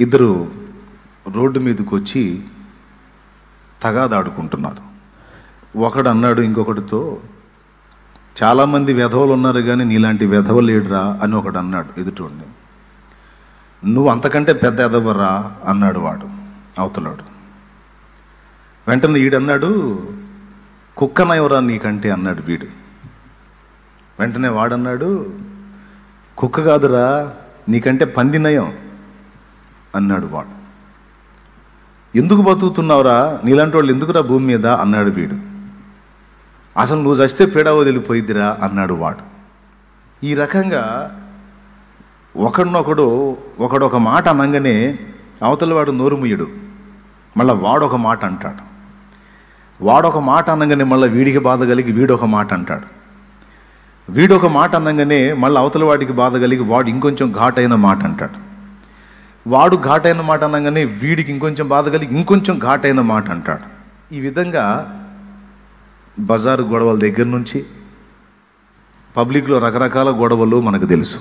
ఇద్దరు రోడ్డు మీదకి వచ్చి తగాదాడుకుంటున్నారు ఒకడు అన్నాడు ఇంకొకటితో చాలామంది వెధవలు ఉన్నారు కానీ నీలాంటి వెధవ లేడురా అని ఒకడు అన్నాడు ఎదుటోడిని నువ్వు అంతకంటే పెద్ద ఎదవరా అన్నాడు వాడు అవతలాడు వెంటనే ఈడన్నాడు కుక్కనయవరా నీకంటే అన్నాడు వీడు వెంటనే వాడన్నాడు కుక్క కాదురా నీకంటే పంది నయం అన్నాడు వాడు ఎందుకు బతుకుతున్నావురా నీలాంటి వాళ్ళు ఎందుకురా భూమి మీద అన్నాడు వీడు అసలు నువ్వు చస్తే పీడ వదిలిపోయిద్దిరా అన్నాడు వాడు ఈ రకంగా ఒకడినొకడు ఒకడు ఒక మాట అనగానే అవతల వాడు నోరుముయ్యడు మళ్ళీ వాడు ఒక మాట అంటాడు వాడొక మాట అనగానే మళ్ళీ వీడికి బాధ కలిగి వీడొక మాట అంటాడు వీడొక మాట అనగానే మళ్ళీ అవతల వాడికి బాధ కలిగి వాడు ఇంకొంచెం ఘాటైన మాట అంటాడు వాడు ఘాటైన మాట అనగానే వీడికి ఇంకొంచెం బాధ కలిగి ఇంకొంచెం ఘాటైన మాట అంటాడు ఈ విధంగా బజారు గొడవల దగ్గర నుంచి పబ్లిక్లో రకరకాల గొడవలు మనకు తెలుసు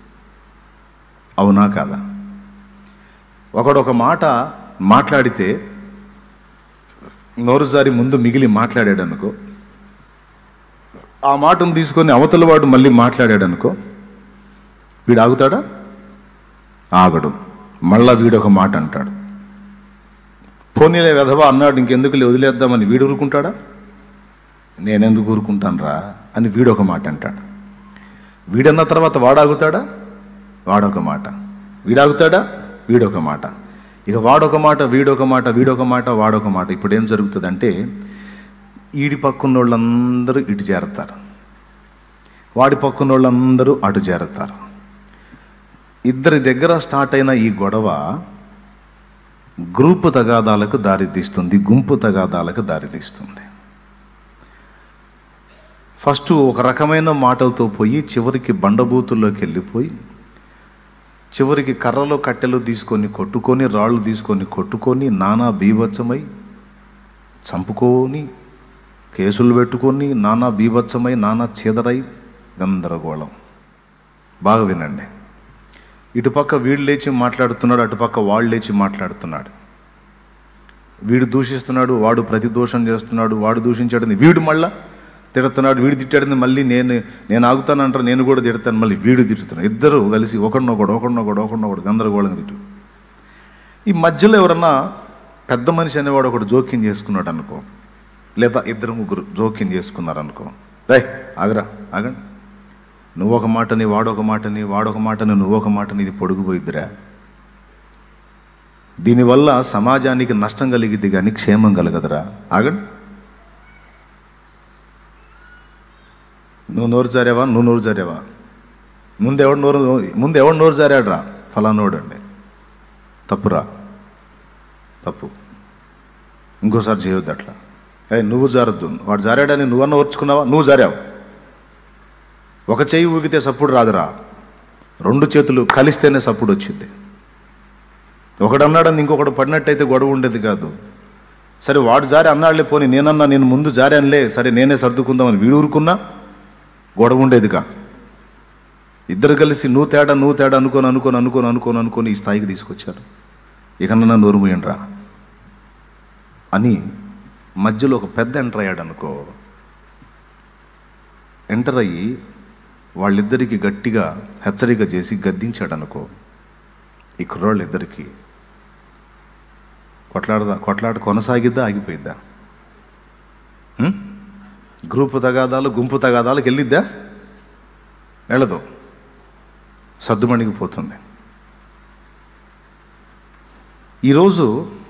అవునా కాదా ఒకడు ఒక మాట మాట్లాడితే నోరుజారి ముందు మిగిలి మాట్లాడాడు అనుకో ఆ మాటను తీసుకొని అవతల వాడు మళ్ళీ మాట్లాడాడు అనుకో వీడు ఆగుతాడా ఆగడు మళ్ళా వీడు ఒక మాట అంటాడు పోనీలే వెధవా అన్నాడు ఇంకెందుకు వదిలేద్దామని వీడు ఊరుకుంటాడా నేనెందుకు ఊరుకుంటానురా అని వీడు ఒక మాట అంటాడు వీడన్న తర్వాత వాడాగుతాడా వాడొక మాట వీడాగుతాడా వీడొక మాట ఇక వాడొక మాట వీడొక మాట వీడొక మాట వాడొక మాట ఇప్పుడు ఏం జరుగుతుందంటే ఈడి పక్కన వాళ్ళందరూ ఇటు చేరతారు వాడి పక్కన వాళ్ళందరూ అటు చేరతారు ఇద్దరి దగ్గర స్టార్ట్ అయిన ఈ గొడవ గ్రూపు తగాదాలకు దారితీస్తుంది గుంపు తగాదాలకు దారితీస్తుంది ఫస్ట్ ఒక రకమైన మాటలతో పోయి చివరికి బండబూతుల్లోకి వెళ్ళిపోయి చివరికి కర్రలో కట్టెలు తీసుకొని కొట్టుకొని రాళ్ళు తీసుకొని కొట్టుకొని నానా బీభత్సమై చంపుకొని కేసులు పెట్టుకొని నానా బీభత్సమై నానా చీదరై గందరగోళం బాగా వినండి ఇటుపక్క వీడు లేచి మాట్లాడుతున్నాడు అటుపక్క వాడు లేచి మాట్లాడుతున్నాడు వీడు దూషిస్తున్నాడు వాడు ప్రతి దోషం చేస్తున్నాడు వాడు దూషించాడని వీడు మళ్ళా తిడుతున్నాడు వీడు తిట్టాడని మళ్ళీ నేను నేను ఆగుతానంటారు నేను కూడా తిడతాను మళ్ళీ వీడు తిడుతున్నాడు ఇద్దరు కలిసి ఒకడినొకడు ఒకడినొకడు ఒకడినొకడు గందరగోళంగా తిట్టు ఈ మధ్యలో ఎవరన్నా పెద్ద మనిషి అనేవాడు ఒకడు జోక్యం చేసుకున్నాడు అనుకో లేదా ఇద్దరు ముగ్గురు జోక్యం చేసుకున్నారు అనుకో రే ఆగరా ఆగండి నువ్వు ఒక మాటని వాడొక మాటని వాడొక మాటని నువ్వు ఒక మాటని ఇది పొడుగుపోయిద్దిరా దీనివల్ల సమాజానికి నష్టం కలిగిద్ది కానీ క్షేమం కలగదురా ఆగండి నువ్వు నోరు జారావా నువ్వు నోరు జారావా ముందు ఎవడు నోరు ముందు ఎవడు నోరు జారాడురా ఫలానోడు అండి తప్పురా తప్పు ఇంకోసారి చేయొద్దు అట్లా ఏ నువ్వు జారద్దు వాడు జారాడని నువ్వన్న ఓర్చుకున్నావా నువ్వు జారావు ఒక చెయ్యి ఊగితే సప్పుడు రాదురా రెండు చేతులు కలిస్తేనే సప్పుడు వచ్చింది ఒకడన్నాడని ఇంకొకడు పడినట్టయితే గొడవ ఉండేది కాదు సరే వాడు జారి అన్నాడులే పోని నేనన్నా నేను ముందు జారానులే సరే నేనే సర్దుకుందామని వీడు ఊరుకున్నా గొడవ ఉండేది కాదు ఇద్దరు కలిసి నువ్వు తేడా నువ్వు తేడా అనుకొని అనుకొని అనుకొని అనుకొని అనుకొని ఈ స్థాయికి తీసుకొచ్చారు ఇక నన్ను నోరు మూయండ్రా అని మధ్యలో ఒక పెద్ద ఎంటర్ అయ్యాడు అనుకో ఎంటర్ అయ్యి వాళ్ళిద్దరికి గట్టిగా హెచ్చరిక చేసి గద్దించాడు అనుకో ఈ కుర్రాళ్ళిద్దరికి కొట్లాడదా కొట్లాట కొనసాగిద్దా ఆగిపోయిద్దా ఉం? గ్రూపు తగాదాలు గుంపు తగాదాలకు వెళ్ళిద్దా వెళ్ళదు సర్దుమణికి పోతుంది ఈరోజు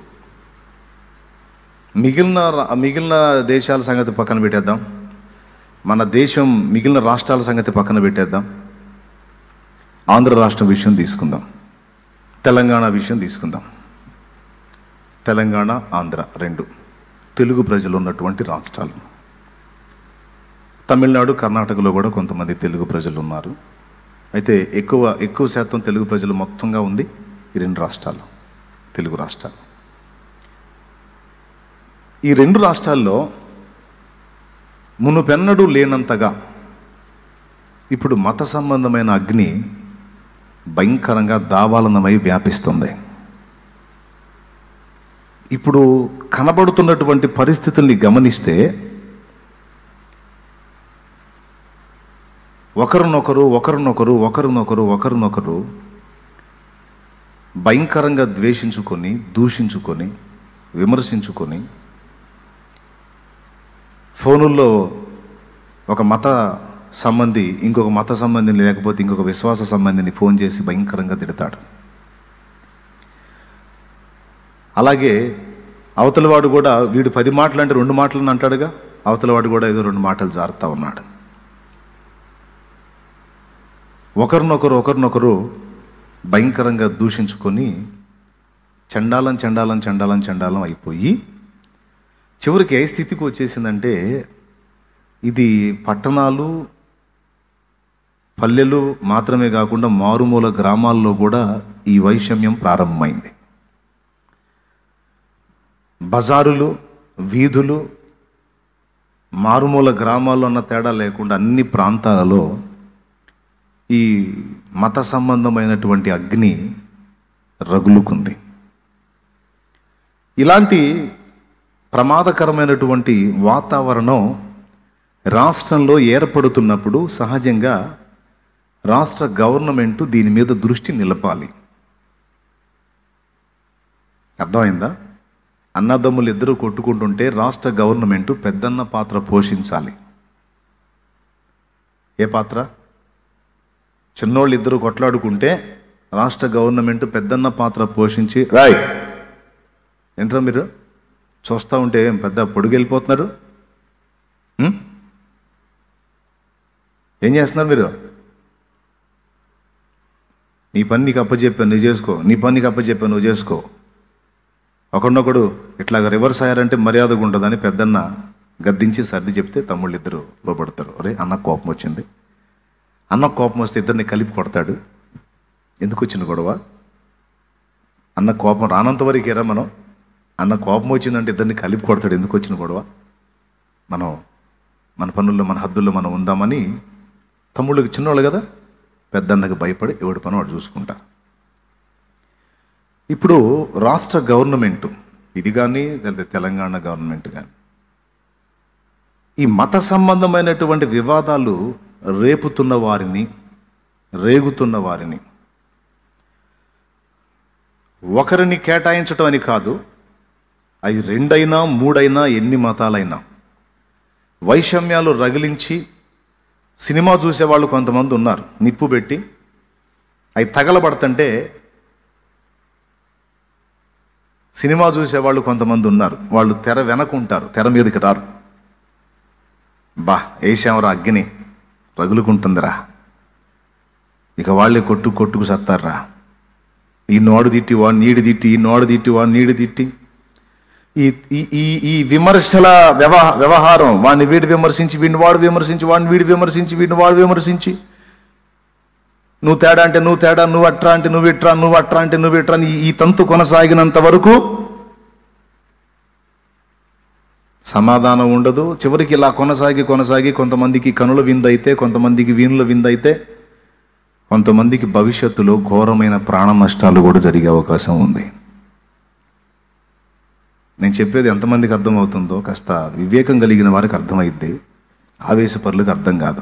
మిగిలిన రా- మిగిలిన దేశాల సంగతి పక్కన పెట్టేద్దాం మన దేశం మిగిలిన రాష్ట్రాల సంగతి పక్కన పెట్టేద్దాం ఆంధ్ర రాష్ట్రం విషయం తీసుకుందాం తెలంగాణ విషయం తీసుకుందాం తెలంగాణ ఆంధ్ర రెండు తెలుగు ప్రజలు ఉన్నటువంటి రాష్ట్రాలు తమిళనాడు కర్ణాటకలో కూడా కొంతమంది తెలుగు ప్రజలు ఉన్నారు అయితే ఎక్కువ ఎక్కువ శాతం తెలుగు ప్రజలు మొత్తంగా ఉంది ఈ రెండు రాష్ట్రాలు తెలుగు రాష్ట్రాలు ఈ రెండు రాష్ట్రాల్లో మునుపెన్నడూ లేనంతగా ఇప్పుడు మత సంబంధమైన అగ్ని భయంకరంగా దావాలనమై వ్యాపిస్తుంది ఇప్పుడు కనబడుతున్నటువంటి పరిస్థితుల్ని గమనిస్తే ఒకరినొకరు ఒకరినొకరు ఒకరినొకరు ఒకరినొకరు భయంకరంగా ద్వేషించుకొని దూషించుకొని విమర్శించుకొని ఫోనుల్లో ఒక మత సంబంధి ఇంకొక మత సంబంధిని లేకపోతే ఇంకొక విశ్వాస సంబంధిని ఫోన్ చేసి భయంకరంగా తిడతాడు అలాగే అవతలవాడు కూడా వీడు పది మాటలు అంటే రెండు మాటలను అంటాడుగా అవతలవాడు కూడా ఏదో రెండు మాటలు జారుతా ఉన్నాడు ఒకరినొకరు ఒకరినొకరు భయంకరంగా దూషించుకొని చండాలం చండాలం చండాలం చండాలం అయిపోయి చివరికి ఏ స్థితికి వచ్చేసిందంటే ఇది పట్టణాలు పల్లెలు మాత్రమే కాకుండా మారుమూల గ్రామాల్లో కూడా ఈ వైషమ్యం ప్రారంభమైంది బజారులు వీధులు మారుమూల గ్రామాల్లో ఉన్న తేడా లేకుండా అన్ని ప్రాంతాలలో ఈ మత సంబంధమైనటువంటి అగ్ని రగులుకుంది ఇలాంటి ప్రమాదకరమైనటువంటి వాతావరణం రాష్ట్రంలో ఏర్పడుతున్నప్పుడు సహజంగా రాష్ట్ర గవర్నమెంట్ దీని మీద దృష్టి నిలపాలి అర్థమైందా అన్నదమ్ములు ఇద్దరు కొట్టుకుంటుంటే రాష్ట్ర గవర్నమెంట్ పెద్దన్న పాత్ర పోషించాలి ఏ పాత్ర చిన్నోళ్ళు ఇద్దరు కొట్లాడుకుంటే రాష్ట్ర గవర్నమెంట్ పెద్దన్న పాత్ర పోషించి రాయ్ ఏంట్రా మీరు చూస్తూ ఉంటే ఏం పెద్ద పొడుగు వెళ్ళిపోతున్నారు ఉం? ఏం చేస్తున్నారు మీరు నీ పని నీకు అప్పచెప్పాను నువ్వు చేసుకో నీ పని నీకు అప్పచెప్పాను నువ్వు చేసుకో ఒకడినొకడు ఇట్లాగ రివర్స్ అయ్యారంటే మర్యాదగా ఉండదని పెద్దన్న గద్దించి సర్ది చెప్తే తమ్ముళ్ళు ఇద్దరు లోపడతారు అరే అన్న కోపం వచ్చింది అన్న కోపం వస్తే ఇద్దరిని కలిపి కొడతాడు ఎందుకు వచ్చిన గొడవ అన్న కోపం రానంత వరకేరా మనం అన్న కోపం వచ్చిందంటే ఇద్దరిని కలిపి కొడతాడు ఎందుకు వచ్చిన గొడవ మనం మన పనుల్లో మన హద్దుల్లో మనం ఉందామని తమ్ముళ్ళకి చిన్నవాళ్ళు కదా పెద్దన్నకి భయపడి ఎవడి పని వాడు చూసుకుంటారు ఇప్పుడు రాష్ట్ర గవర్నమెంట్ ఇది కానీ లేదా తెలంగాణ గవర్నమెంట్ కానీ ఈ మత సంబంధమైనటువంటి వివాదాలు రేపుతున్న వారిని రేగుతున్న వారిని ఒకరిని కేటాయించటం అని కాదు అది రెండైనా మూడైనా ఎన్ని మతాలైనా వైషమ్యాలు రగిలించి సినిమా చూసేవాళ్ళు కొంతమంది ఉన్నారు నిప్పు పెట్టి అవి తగలబడుతుంటే సినిమా చూసేవాళ్ళు కొంతమంది ఉన్నారు వాళ్ళు తెర వెనకుంటారు తెర మీదకి రారు బా వేసామరా అగ్ని రగులుకుంటుందిరా ఇక వాళ్ళే కొట్టు కొట్టుకు సత్తారా ఈ నోడు తిట్టి వాడు నీడు తిట్టి ఈ నోడు తిట్టి వాడు నీడు తిట్టి ఈ ఈ ఈ ఈ విమర్శల వ్యవహ వ్యవహారం వాడిని వీడు విమర్శించి వీడిని వాడు విమర్శించి వాడిని వీడు విమర్శించి వీడిని వాడు విమర్శించి నువ్వు తేడా అంటే నువ్వు తేడా నువ్వు అట్రా అంటే నువ్వు ఇట్రా నువ్వు అట్రా అంటే నువ్వు ఇట్రా అని ఈ- ఈ తంతు కొనసాగినంత వరకు సమాధానం ఉండదు చివరికి ఇలా కొనసాగి కొనసాగి కొంతమందికి కనుల విందైతే కొంతమందికి వీణుల విందైతే కొంతమందికి భవిష్యత్తులో ఘోరమైన ప్రాణ నష్టాలు కూడా జరిగే అవకాశం ఉంది నేను చెప్పేది ఎంతమందికి అర్థమవుతుందో కాస్త వివేకం కలిగిన వారికి అర్థమైద్ది ఆవేశపరులకు అర్థం కాదు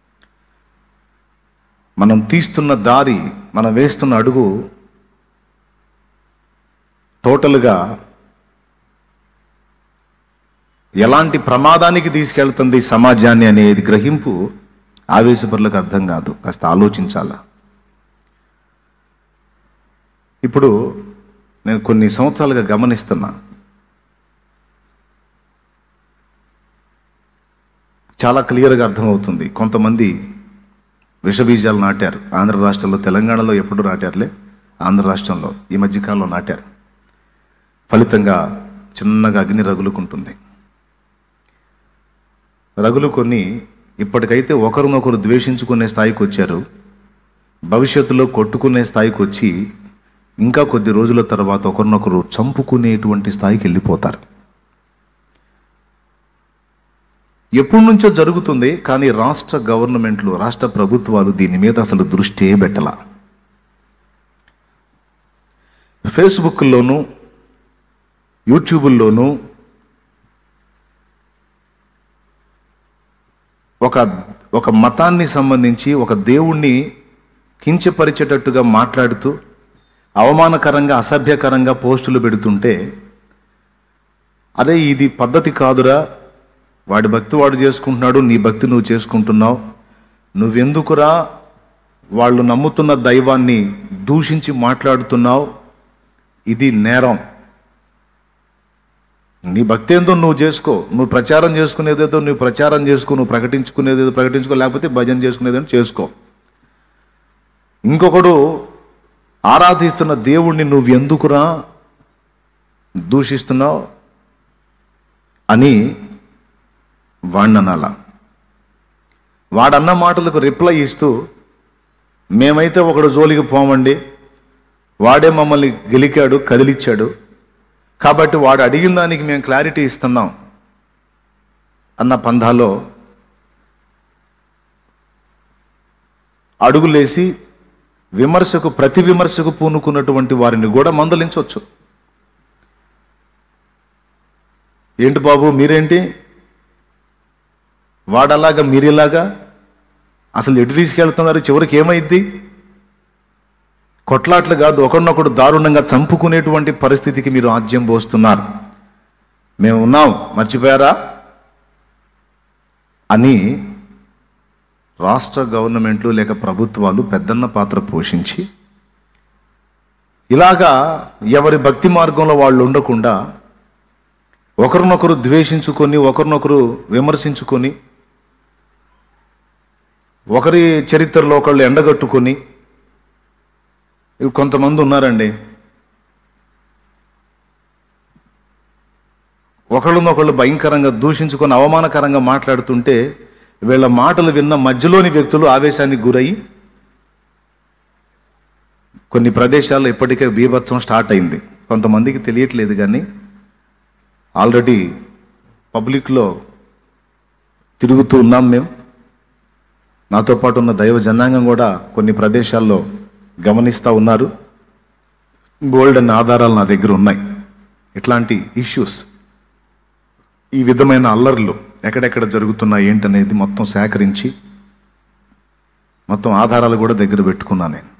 మనం తీస్తున్న దారి మనం వేస్తున్న అడుగు టోటల్గా ఎలాంటి ప్రమాదానికి తీసుకెళ్తుంది ఈ సమాజాన్ని అనేది గ్రహింపు ఆవేశపరులకు అర్థం కాదు కాస్త ఆలోచించాలా ఇప్పుడు నేను కొన్ని సంవత్సరాలుగా గమనిస్తున్నా చాలా క్లియర్గా అర్థమవుతుంది కొంతమంది విషబీజాలు నాటారు ఆంధ్ర రాష్ట్రంలో తెలంగాణలో ఎప్పుడు నాటారులే ఆంధ్ర రాష్ట్రంలో ఈ మధ్యకాలంలో నాటారు ఫలితంగా చిన్నగా అగ్ని రగులుకుంటుంది రగులుకొని ఇప్పటికైతే ఒకరినొకరు ద్వేషించుకునే స్థాయికి వచ్చారు భవిష్యత్తులో కొట్టుకునే స్థాయికి వచ్చి ఇంకా కొద్ది రోజుల తర్వాత ఒకరినొకరు చంపుకునేటువంటి స్థాయికి వెళ్ళిపోతారు ఎప్పటి నుంచో జరుగుతుంది కానీ రాష్ట్ర గవర్నమెంట్లు రాష్ట్ర ప్రభుత్వాలు దీని మీద అసలు దృష్టి పెట్టలా ఫేస్బుక్లోను యూట్యూబుల్లోనూ ఒక ఒక మతాన్ని సంబంధించి ఒక దేవుణ్ణి కించపరిచేటట్టుగా మాట్లాడుతూ అవమానకరంగా అసభ్యకరంగా పోస్టులు పెడుతుంటే అరే ఇది పద్ధతి కాదురా వాడి భక్తి వాడు చేసుకుంటున్నాడు నీ భక్తి నువ్వు చేసుకుంటున్నావు నువ్వెందుకురా వాళ్ళు నమ్ముతున్న దైవాన్ని దూషించి మాట్లాడుతున్నావు ఇది నేరం నీ భక్తి ఏందో నువ్వు చేసుకో నువ్వు ప్రచారం చేసుకునేదేదో నువ్వు ప్రచారం చేసుకో నువ్వు ప్రకటించుకునేదేదో ప్రకటించుకో లేకపోతే భజన చేసుకునేదేదో చేసుకో ఇంకొకడు ఆరాధిస్తున్న దేవుణ్ణి నువ్వు ఎందుకురా దూషిస్తున్నావు అని వాణ్ణనాల వాడన్న మాటలకు రిప్లై ఇస్తూ మేమైతే ఒకడు జోలికి పోమండి వాడే మమ్మల్ని గెలికాడు కదిలిచ్చాడు కాబట్టి వాడు అడిగిన దానికి మేము క్లారిటీ ఇస్తున్నాం అన్న పంధాలో అడుగులేసి విమర్శకు ప్రతి విమర్శకు పూనుకున్నటువంటి వారిని కూడా మందలించవచ్చు ఏంటి బాబు మీరేంటి వాడలాగా మీరిలాగా అసలు ఎటు తీసుకెళ్తున్నారు చివరికి ఏమైద్ది కొట్లాట్లు కాదు ఒకరినొకడు దారుణంగా చంపుకునేటువంటి పరిస్థితికి మీరు ఆజ్యం పోస్తున్నారు మేము ఉన్నాం మర్చిపోయారా అని రాష్ట్ర గవర్నమెంట్లు లేక ప్రభుత్వాలు పెద్దన్న పాత్ర పోషించి ఇలాగా ఎవరి భక్తి మార్గంలో వాళ్ళు ఉండకుండా ఒకరినొకరు ద్వేషించుకొని ఒకరినొకరు విమర్శించుకొని ఒకరి చరిత్రలో ఒకళ్ళు ఎండగట్టుకొని ఇవి కొంతమంది ఉన్నారండి ఒకళ్ళనొకళ్ళు భయంకరంగా దూషించుకొని అవమానకరంగా మాట్లాడుతుంటే వీళ్ళ మాటలు విన్న మధ్యలోని వ్యక్తులు ఆవేశానికి గురయ్యి కొన్ని ప్రదేశాల్లో ఇప్పటికే బీభత్సం స్టార్ట్ అయింది కొంతమందికి తెలియట్లేదు కానీ ఆల్రెడీ పబ్లిక్లో తిరుగుతూ ఉన్నాం మేము నాతో పాటు ఉన్న దైవ జనాంగం కూడా కొన్ని ప్రదేశాల్లో గమనిస్తూ ఉన్నారు బోల్డ్ అనే ఆధారాలు నా దగ్గర ఉన్నాయి ఇట్లాంటి ఇష్యూస్ ఈ విధమైన అల్లర్లు ఎక్కడెక్కడ జరుగుతున్నాయి ఏంటనేది మొత్తం సేకరించి మొత్తం ఆధారాలు కూడా దగ్గర పెట్టుకున్నా నేను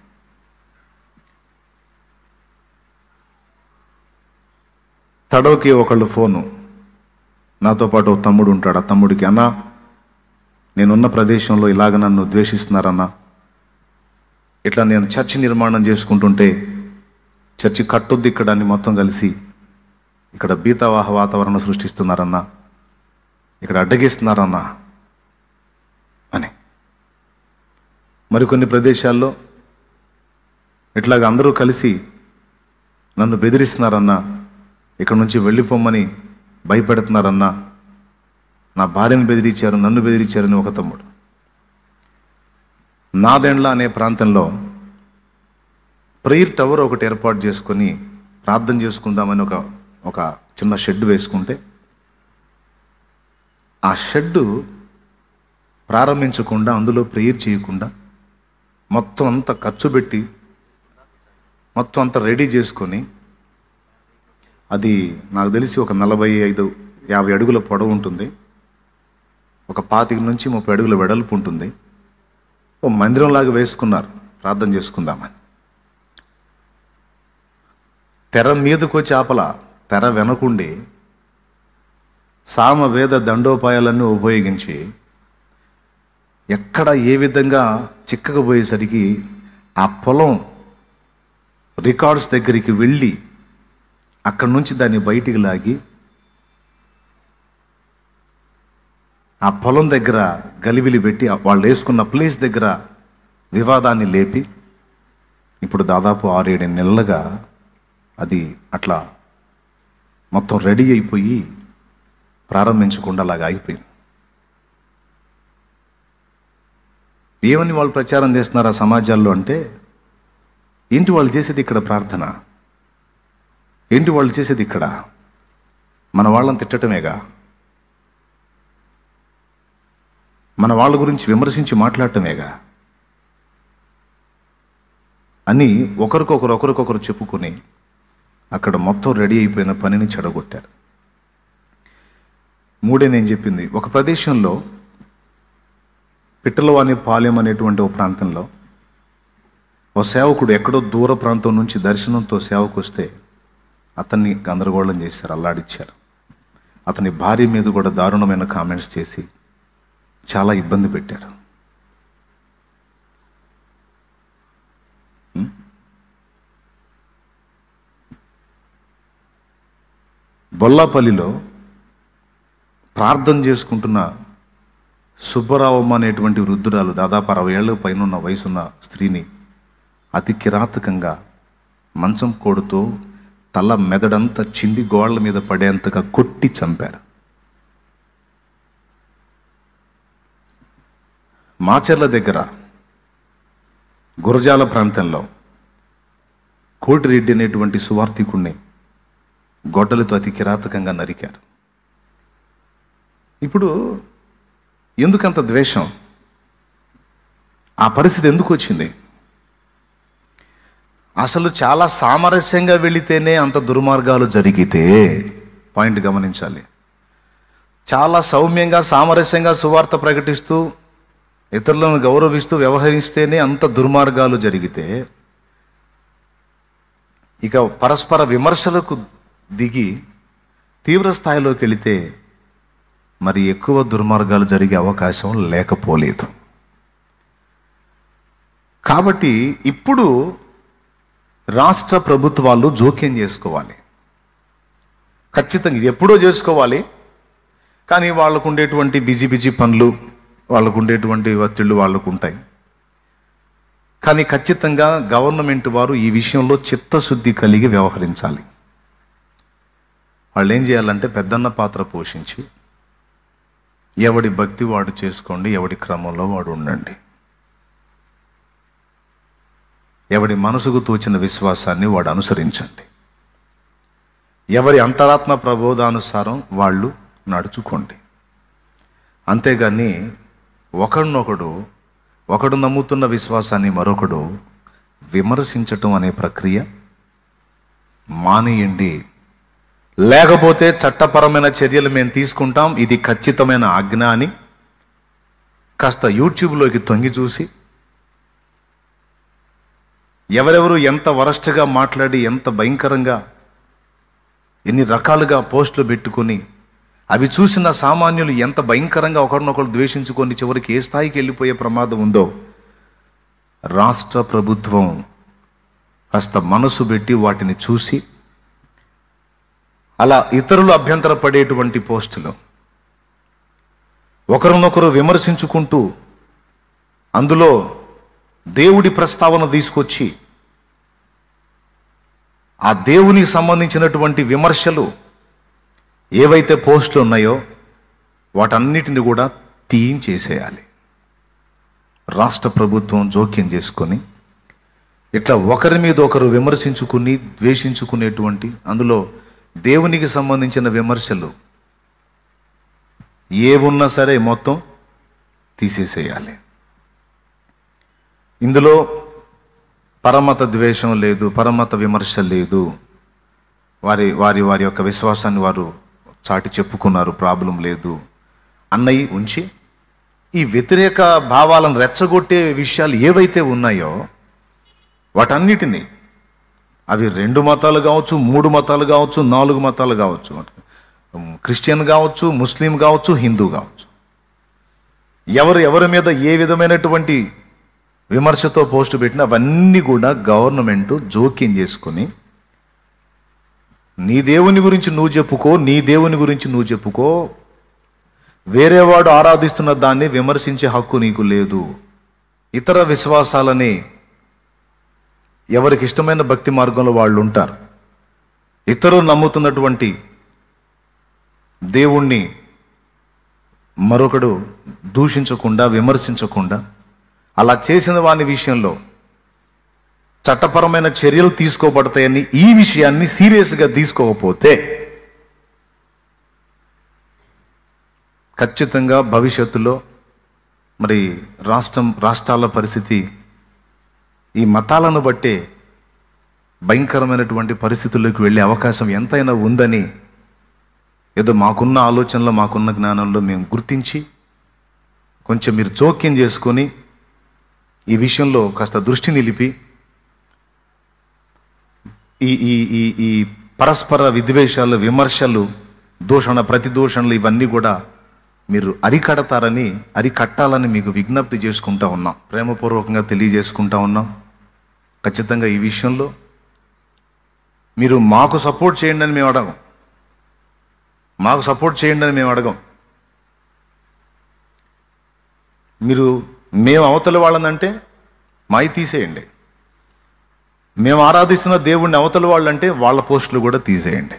తడవకి ఒకళ్ళు ఫోను నాతో పాటు ఒక తమ్ముడు ఉంటాడు ఆ తమ్ముడికి అన్నా నేనున్న ప్రదేశంలో ఇలాగ నన్ను ద్వేషిస్తున్నారన్నా ఇట్లా నేను చర్చి నిర్మాణం చేసుకుంటుంటే చర్చి కట్టొద్దు ఇక్కడ అని మొత్తం కలిసి ఇక్కడ బీతావాహ వాతావరణం సృష్టిస్తున్నారన్నా ఇక్కడ అడ్డగిస్తున్నారన్నా అని మరికొన్ని ప్రదేశాల్లో ఇట్లాగ అందరూ కలిసి నన్ను బెదిరిస్తున్నారన్నా ఇక్కడ నుంచి వెళ్ళిపోమ్మని భయపెడుతున్నారన్నా నా భార్యను బెదిరించారు నన్ను బెదిరించారని ఒక తమ్ముడు నాదెండ్ల అనే ప్రాంతంలో ప్రేయర్ టవర్ ఒకటి ఏర్పాటు చేసుకొని ప్రార్థన చేసుకుందామని ఒక ఒక చిన్న షెడ్ వేసుకుంటే ఆ షెడ్డు ప్రారంభించకుండా అందులో ప్రేయర్ చేయకుండా మొత్తం అంతా ఖర్చు పెట్టి మొత్తం అంతా రెడీ చేసుకొని అది నాకు తెలిసి ఒక నలభై ఐదు యాభై అడుగుల పొడవు ఉంటుంది ఒక పాతిక నుంచి ముప్పై అడుగుల వెడల్పు ఉంటుంది ఓ మందిరంలాగా వేసుకున్నారు ప్రార్థన చేసుకుందామని తెర మీదకు వచ్చి ఆపల తెర వెనకుండి సామ వేద దండోపాయాలన్నీ ఉపయోగించి ఎక్కడ ఏ విధంగా చిక్కకపోయేసరికి ఆ పొలం రికార్డ్స్ దగ్గరికి వెళ్ళి అక్కడి నుంచి దాన్ని బయటికి లాగి ఆ పొలం దగ్గర గలిబిలి పెట్టి ఆ వాళ్ళు వేసుకున్న ప్లేస్ దగ్గర వివాదాన్ని లేపి ఇప్పుడు దాదాపు ఆరేడు నెలలుగా అది అట్లా మొత్తం రెడీ అయిపోయి ప్రారంభించకుండా అలాగా ఆగిపోయింది ఏమని వాళ్ళు ప్రచారం చేస్తున్నారు ఆ సమాజాల్లో అంటే ఏంటి వాళ్ళు చేసేది ఇక్కడ ప్రార్థన ఏంటి వాళ్ళు చేసేది ఇక్కడ మన వాళ్ళని తిట్టటమేగా మన వాళ్ళ గురించి విమర్శించి మాట్లాడటమేగా అని ఒకరికొకరు ఒకరికొకరు చెప్పుకొని అక్కడ మొత్తం రెడీ అయిపోయిన పనిని చెడగొట్టారు మూడే నేను చెప్పింది ఒక ప్రదేశంలో పిట్టలవాణి పాలెం అనేటువంటి ఒక ప్రాంతంలో ఓ సేవకుడు ఎక్కడో దూర ప్రాంతం నుంచి దర్శనంతో సేవకు వస్తే అతన్ని గందరగోళం చేశారు అల్లాడిచ్చారు అతని భార్య మీద కూడా దారుణమైన కామెంట్స్ చేసి చాలా ఇబ్బంది పెట్టారు ఉం? బొల్లాపల్లిలో ప్రార్థన చేసుకుంటున్న సుబ్బరావమ్మ అనేటువంటి వృద్ధురాలు దాదాపు అరవై ఏళ్ళ పైన ఉన్న వయసున్న స్త్రీని అతి కిరాతకంగా మంచం కోడుతో తల మెదడంతా చింది గోళ్ల మీద పడేంతగా కొట్టి చంపారు మాచర్ల దగ్గర గురజాల ప్రాంతంలో కోటిరెడ్డి అనేటువంటి సువార్థికుణ్ణి గొడ్డలతో అతి కిరాతకంగా నరికారు ఇప్పుడు ఎందుకంత ద్వేషం ఆ పరిస్థితి ఎందుకు వచ్చింది అసలు చాలా సామరస్యంగా వెళితేనే అంత దుర్మార్గాలు జరిగితే పాయింట్ గమనించాలి చాలా సౌమ్యంగా సామరస్యంగా సువార్త ప్రకటిస్తూ ఇతరులను గౌరవిస్తూ వ్యవహరిస్తేనే అంత దుర్మార్గాలు జరిగితే ఇక పరస్పర విమర్శలకు దిగి తీవ్ర స్థాయిలోకి వెళితే మరి ఎక్కువ దుర్మార్గాలు జరిగే అవకాశం లేకపోలేదు కాబట్టి ఇప్పుడు రాష్ట్ర ప్రభుత్వాలు జోక్యం చేసుకోవాలి ఖచ్చితంగా ఇది ఎప్పుడో చేసుకోవాలి కానీ వాళ్ళకు ఉండేటువంటి బిజీ బిజీ పనులు వాళ్ళకు ఉండేటువంటి ఒత్తిళ్ళు వాళ్ళకు ఉంటాయి కానీ ఖచ్చితంగా గవర్నమెంట్ వారు ఈ విషయంలో చిత్తశుద్ధి కలిగి వ్యవహరించాలి వాళ్ళు ఏం చేయాలంటే పెద్దన్న పాత్ర పోషించి ఎవడి భక్తి వాడు చేసుకోండి ఎవడి క్రమంలో వాడు ఉండండి ఎవడి మనసుకు తోచిన విశ్వాసాన్ని వాడు అనుసరించండి ఎవరి అంతరాత్మ ప్రబోధానుసారం వాళ్ళు నడుచుకోండి అంతేగాని ఒకడినొకడు ఒకడు నమ్ముతున్న విశ్వాసాన్ని మరొకడు విమర్శించటం అనే ప్రక్రియ మానేయండి లేకపోతే చట్టపరమైన చర్యలు మేము తీసుకుంటాం ఇది ఖచ్చితమైన ఆజ్ఞ అని కాస్త యూట్యూబ్లోకి తొంగి చూసి ఎవరెవరు ఎంత వరస్ట్గా మాట్లాడి ఎంత భయంకరంగా ఎన్ని రకాలుగా పోస్టులు పెట్టుకొని అవి చూసిన సామాన్యులు ఎంత భయంకరంగా ఒకరినొకరు ద్వేషించుకొని చివరికి ఏ స్థాయికి వెళ్ళిపోయే ప్రమాదం ఉందో రాష్ట్ర ప్రభుత్వం కాస్త మనసు పెట్టి వాటిని చూసి అలా ఇతరులు అభ్యంతరపడేటువంటి పోస్టులు ఒకరినొకరు విమర్శించుకుంటూ అందులో దేవుడి ప్రస్తావన తీసుకొచ్చి ఆ దేవునికి సంబంధించినటువంటి విమర్శలు ఏవైతే పోస్టులు ఉన్నాయో వాటన్నిటిని కూడా తీయించేసేయాలి రాష్ట్ర ప్రభుత్వం జోక్యం చేసుకొని ఇట్లా ఒకరి మీద ఒకరు విమర్శించుకుని ద్వేషించుకునేటువంటి అందులో దేవునికి సంబంధించిన విమర్శలు ఏవున్నా సరే మొత్తం తీసేసేయాలి ఇందులో పరమత ద్వేషం లేదు పరమత విమర్శ లేదు వారి వారి వారి యొక్క విశ్వాసాన్ని వారు చాటి చెప్పుకున్నారు ప్రాబ్లం లేదు అన్నయి ఉంచి ఈ వ్యతిరేక భావాలను రెచ్చగొట్టే విషయాలు ఏవైతే ఉన్నాయో వాటన్నిటినీ అవి రెండు మతాలు కావచ్చు మూడు మతాలు కావచ్చు నాలుగు మతాలు కావచ్చు క్రిస్టియన్ కావచ్చు ముస్లిం కావచ్చు హిందూ కావచ్చు ఎవరు ఎవరి మీద ఏ విధమైనటువంటి విమర్శతో పోస్టు పెట్టినా అవన్నీ కూడా గవర్నమెంట్ జోక్యం చేసుకొని నీ దేవుని గురించి నువ్వు చెప్పుకో నీ దేవుని గురించి నువ్వు చెప్పుకో వేరేవాడు ఆరాధిస్తున్న దాన్ని విమర్శించే హక్కు నీకు లేదు ఇతర విశ్వాసాలని ఎవరికి ఇష్టమైన భక్తి మార్గంలో వాళ్ళు ఉంటారు ఇతరులు నమ్ముతున్నటువంటి దేవుణ్ణి మరొకడు దూషించకుండా విమర్శించకుండా అలా చేసిన వాని విషయంలో చట్టపరమైన చర్యలు తీసుకోబడతాయని ఈ విషయాన్ని సీరియస్గా తీసుకోకపోతే ఖచ్చితంగా భవిష్యత్తులో మరి రాష్ట్రం రాష్ట్రాల పరిస్థితి ఈ మతాలను బట్టే భయంకరమైనటువంటి పరిస్థితుల్లోకి వెళ్ళే అవకాశం ఎంతైనా ఉందని ఏదో మాకున్న ఆలోచనలో మాకున్న జ్ఞానంలో మేము గుర్తించి కొంచెం మీరు జోక్యం చేసుకొని ఈ విషయంలో కాస్త దృష్టి నిలిపి ఈ ఈ ఈ ఈ పరస్పర విద్వేషాలు విమర్శలు దూషణ ప్రతిదూషణలు ఇవన్నీ కూడా మీరు అరికడతారని అరికట్టాలని మీకు విజ్ఞప్తి చేసుకుంటా ఉన్నాం ప్రేమపూర్వకంగా తెలియజేసుకుంటా ఉన్నాం ఖచ్చితంగా ఈ విషయంలో మీరు మాకు సపోర్ట్ చేయండి అని మేము అడగం మాకు సపోర్ట్ చేయండి అని మేము అడగం మీరు మేము అవతల వాళ్ళనంటే మాయి తీసేయండి మేము ఆరాధిస్తున్న దేవుణ్ణి అవతల వాళ్ళంటే వాళ్ళ పోస్టులు కూడా తీసేయండి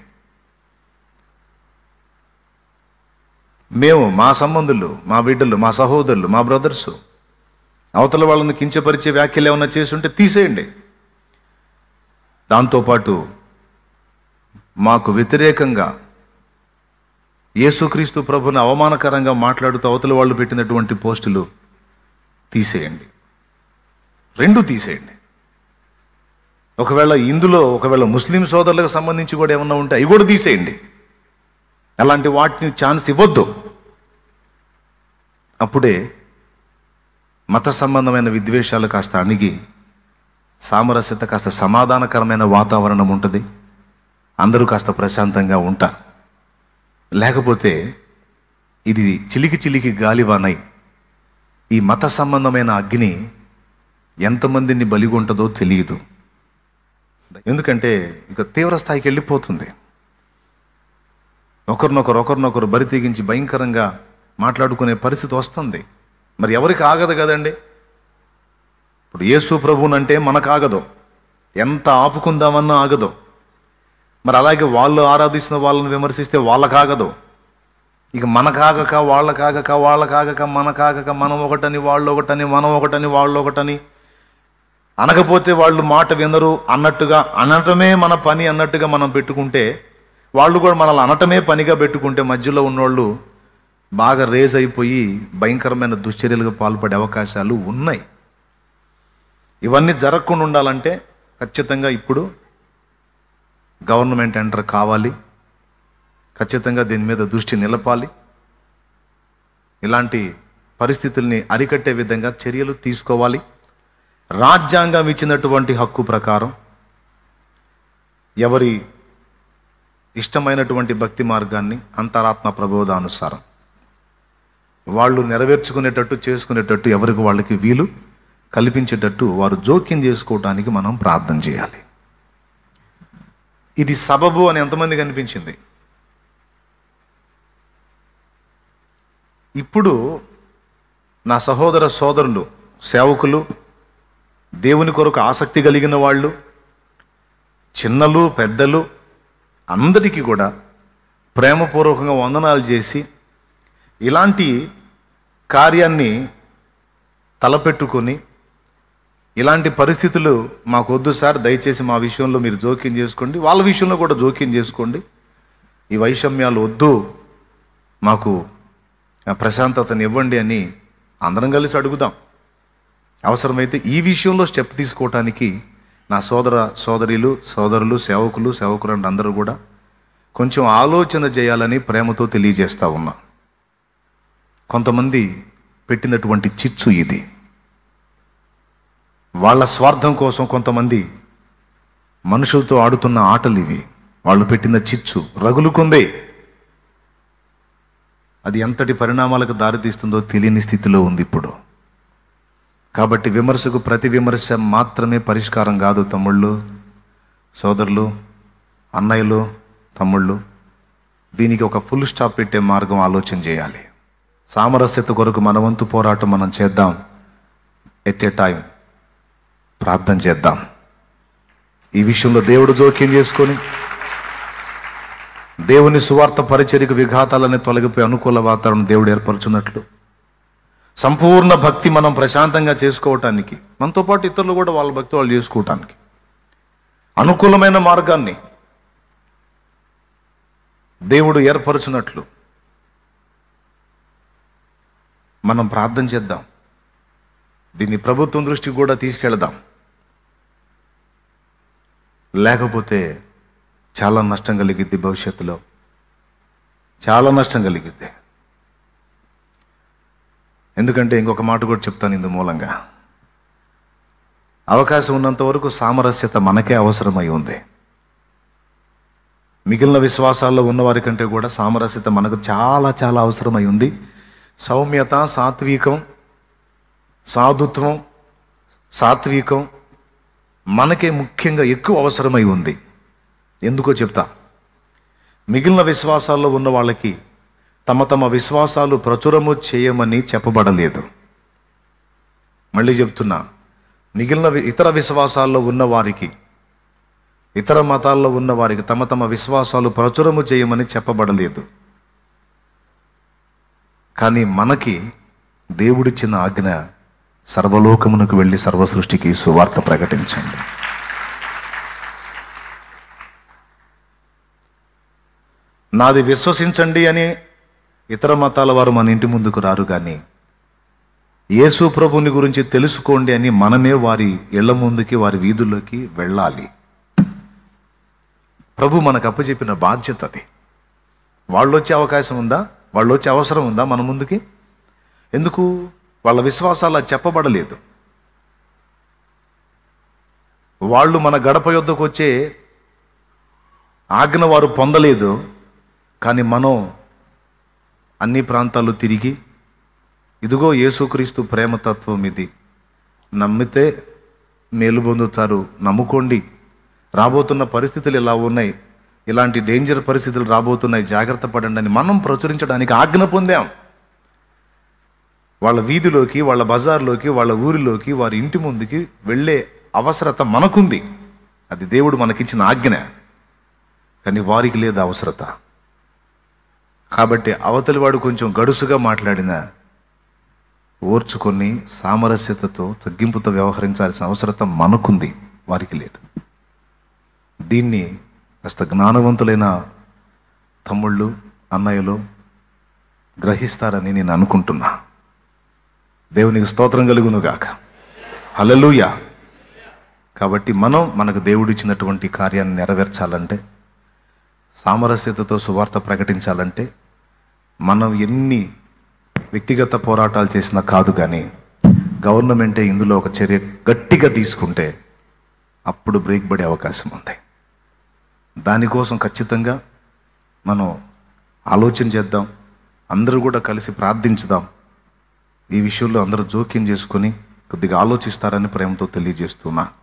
మేము మా సంబంధులు మా బిడ్డలు మా సహోదరులు మా బ్రదర్స్ అవతల వాళ్ళని కించపరిచే వ్యాఖ్యలు ఏమైనా చేసి ఉంటే తీసేయండి దాంతోపాటు మాకు వ్యతిరేకంగా యేసుక్రీస్తు ప్రభుని అవమానకరంగా మాట్లాడుతూ అవతల వాళ్ళు పెట్టినటువంటి పోస్టులు తీసేయండి రెండు తీసేయండి ఒకవేళ ఇందులో ఒకవేళ ముస్లిం సోదరులకు సంబంధించి కూడా ఏమన్నా ఉంటే అవి కూడా తీసేయండి అలాంటి వాటిని ఛాన్స్ ఇవ్వద్దు అప్పుడే మత సంబంధమైన విద్వేషాలు కాస్త అణిగి సామరస్యత కాస్త సమాధానకరమైన వాతావరణం ఉంటుంది అందరూ కాస్త ప్రశాంతంగా ఉంటారు లేకపోతే ఇది చిలికి చిలికి గాలివానై ఈ మత సంబంధమైన అగ్ని ఎంతమందిని బలిగొంటదో తెలియదు ఎందుకంటే ఇక తీవ్ర స్థాయికి వెళ్ళిపోతుంది ఒకరినొకరు ఒకరినొకరు బరి తెగించి భయంకరంగా మాట్లాడుకునే పరిస్థితి వస్తుంది మరి ఎవరికి ఆగదు కదండి ఇప్పుడు యేసు ప్రభునంటే మనకు ఆగదు ఎంత ఆపుకుందామన్నా ఆగదు మరి అలాగే వాళ్ళు ఆరాధిస్తున్న వాళ్ళని విమర్శిస్తే వాళ్ళకి ఆగదు ఇక మనకాగక వాళ్ళకాగక వాళ్ళకాగక మనకాగక మనం ఒకటని వాళ్ళు ఒకటని మనం ఒకటని వాళ్ళు ఒకటని అనకపోతే వాళ్ళు మాట వినరు అన్నట్టుగా అనటమే మన పని అన్నట్టుగా మనం పెట్టుకుంటే వాళ్ళు కూడా మనల్ని అనటమే పనిగా పెట్టుకుంటే మధ్యలో ఉన్నోళ్ళు బాగా రేజ్ అయిపోయి భయంకరమైన దుశ్చర్యలకు పాల్పడే అవకాశాలు ఉన్నాయి ఇవన్నీ జరగకుండా ఉండాలంటే ఖచ్చితంగా ఇప్పుడు గవర్నమెంట్ ఎంటర్ కావాలి ఖచ్చితంగా దీని మీద దృష్టి నిలపాలి ఇలాంటి పరిస్థితుల్ని అరికట్టే విధంగా చర్యలు తీసుకోవాలి రాజ్యాంగం ఇచ్చినటువంటి హక్కు ప్రకారం ఎవరి ఇష్టమైనటువంటి భక్తి మార్గాన్ని అంతరాత్మ ప్రబోధానుసారం వాళ్ళు నెరవేర్చుకునేటట్టు చేసుకునేటట్టు ఎవరికి వాళ్ళకి వీలు కల్పించేటట్టు వారు జోక్యం చేసుకోవడానికి మనం ప్రార్థన చేయాలి ఇది సబబు అని ఎంతమంది కనిపించింది ఇప్పుడు నా సహోదర సోదరులు సేవకులు దేవుని కొరకు ఆసక్తి కలిగిన వాళ్ళు చిన్నలు పెద్దలు అందరికీ కూడా ప్రేమపూర్వకంగా వందనాలు చేసి ఇలాంటి కార్యాన్ని తలపెట్టుకొని ఇలాంటి పరిస్థితులు మాకు వద్దు సార్ దయచేసి మా విషయంలో మీరు జోక్యం చేసుకోండి వాళ్ళ విషయంలో కూడా జోక్యం చేసుకోండి ఈ వైషమ్యాలు వద్దు మాకు ఆ ప్రశాంతతని ఇవ్వండి అని అందరం కలిసి అడుగుదాం అవసరమైతే ఈ విషయంలో స్టెప్ తీసుకోవటానికి నా సోదర సోదరీలు సోదరులు సేవకులు సేవకులు అందరూ కూడా కొంచెం ఆలోచన చేయాలని ప్రేమతో తెలియజేస్తా ఉన్నా కొంతమంది పెట్టినటువంటి చిచ్చు ఇది వాళ్ళ స్వార్థం కోసం కొంతమంది మనుషులతో ఆడుతున్న ఆటలు ఇవి వాళ్ళు పెట్టిన చిచ్చు రగులుకుందే అది ఎంతటి పరిణామాలకు దారితీస్తుందో తెలియని స్థితిలో ఉంది ఇప్పుడు కాబట్టి విమర్శకు ప్రతి విమర్శ మాత్రమే పరిష్కారం కాదు తమ్ముళ్ళు సోదరులు అన్నయ్యలు తమ్ముళ్ళు దీనికి ఒక ఫుల్ స్టాప్ పెట్టే మార్గం ఆలోచన చేయాలి సామరస్యత కొరకు మన వంతు పోరాటం మనం చేద్దాం ఎట్ ఏ టైం ప్రార్థన చేద్దాం ఈ విషయంలో దేవుడు జోక్యం చేసుకొని దేవుని సువార్త పరిచర్యకు విఘాతాలని తొలగిపోయి అనుకూల వాతావరణం దేవుడు ఏర్పరచున్నట్లు సంపూర్ణ భక్తి మనం ప్రశాంతంగా చేసుకోవటానికి మనతో పాటు ఇతరులు కూడా వాళ్ళ భక్తి వాళ్ళు చేసుకోవటానికి అనుకూలమైన మార్గాన్ని దేవుడు ఏర్పరచున్నట్లు మనం ప్రార్థన చేద్దాం దీన్ని ప్రభుత్వం దృష్టికి కూడా తీసుకెళ్దాం లేకపోతే చాలా నష్టం కలిగిద్ది భవిష్యత్తులో చాలా నష్టం కలిగిద్ది ఎందుకంటే ఇంకొక మాట కూడా చెప్తాను ఇందు మూలంగా అవకాశం ఉన్నంత వరకు సామరస్యత మనకే అవసరమై ఉంది మిగిలిన విశ్వాసాల్లో ఉన్నవారి కంటే కూడా సామరస్యత మనకు చాలా చాలా అవసరమై ఉంది సౌమ్యత సాత్వికం సాధుత్వం సాత్వికం మనకే ముఖ్యంగా ఎక్కువ అవసరమై ఉంది ఎందుకో చెప్తా మిగిలిన విశ్వాసాల్లో ఉన్న వాళ్ళకి తమ తమ విశ్వాసాలు ప్రచురము చేయమని చెప్పబడలేదు మళ్ళీ చెప్తున్నా మిగిలిన వి- ఇతర విశ్వాసాల్లో ఉన్న వారికి ఇతర మతాల్లో ఉన్న వారికి తమ తమ విశ్వాసాలు ప్రచురము చేయమని చెప్పబడలేదు కానీ మనకి దేవుడిచ్చిన ఆజ్ఞ సర్వలోకమునకు వెళ్ళి సర్వ సృష్టికి సువార్త ప్రకటించండి నాది విశ్వసించండి అని ఇతర మతాల వారు మన ఇంటి ముందుకు రారు కానీ యేసు ప్రభుని గురించి తెలుసుకోండి అని మనమే వారి ఇళ్ల ముందుకి వారి వీధుల్లోకి వెళ్ళాలి ప్రభు మనకు అప్పచెప్పిన బాధ్యత అది వాళ్ళు వచ్చే అవకాశం ఉందా వాళ్ళు వచ్చే అవసరం ఉందా మన ముందుకి ఎందుకు వాళ్ళ విశ్వాసాలు అది చెప్పబడలేదు వాళ్ళు మన గడప యొద్దకు వచ్చే ఆజ్ఞ వారు పొందలేదు కానీ మనం అన్ని ప్రాంతాల్లో తిరిగి ఇదిగో యేసుక్రీస్తు ప్రేమతత్వం ఇది నమ్మితే మేలు పొందుతారు నమ్ముకోండి రాబోతున్న పరిస్థితులు ఇలా ఉన్నాయి ఇలాంటి డేంజర్ పరిస్థితులు రాబోతున్నాయి జాగ్రత్త పడండి అని మనం ప్రచురించడానికి ఆజ్ఞ పొందాం వాళ్ళ వీధిలోకి వాళ్ళ బజార్లోకి వాళ్ళ ఊరిలోకి వారి ఇంటి ముందుకి వెళ్ళే అవసరత మనకుంది అది దేవుడు మనకిచ్చిన ఆజ్ఞ కానీ వారికి లేదు అవసరత కాబట్టి అవతలి వాడు కొంచెం గడుసుగా మాట్లాడిన ఓర్చుకొని సామరస్యతతో తగ్గింపుతో వ్యవహరించాల్సిన అవసరత మనకుంది వారికి లేదు దీన్ని కాస్త జ్ఞానవంతులైన తమ్ముళ్ళు అన్నయ్యలు గ్రహిస్తారని నేను అనుకుంటున్నా దేవునికి స్తోత్రం కలుగును గాక హల్లెలూయా కాబట్టి మనం మనకు దేవుడిచ్చినటువంటి కార్యాన్ని నెరవేర్చాలంటే సామరస్యతతో సువార్త ప్రకటించాలంటే మనం ఎన్ని వ్యక్తిగత పోరాటాలు చేసినా కాదు కానీ గవర్నమెంటే ఇందులో ఒక చర్య గట్టిగా తీసుకుంటే అప్పుడు బ్రేక్ పడే అవకాశం ఉంది దానికోసం ఖచ్చితంగా మనం ఆలోచన చేద్దాం అందరూ కూడా కలిసి ప్రార్థించుదాం ఈ విషయంలో అందరూ జోక్యం చేసుకొని కొద్దిగా ఆలోచిస్తారని ప్రేమతో తెలియజేస్తున్నా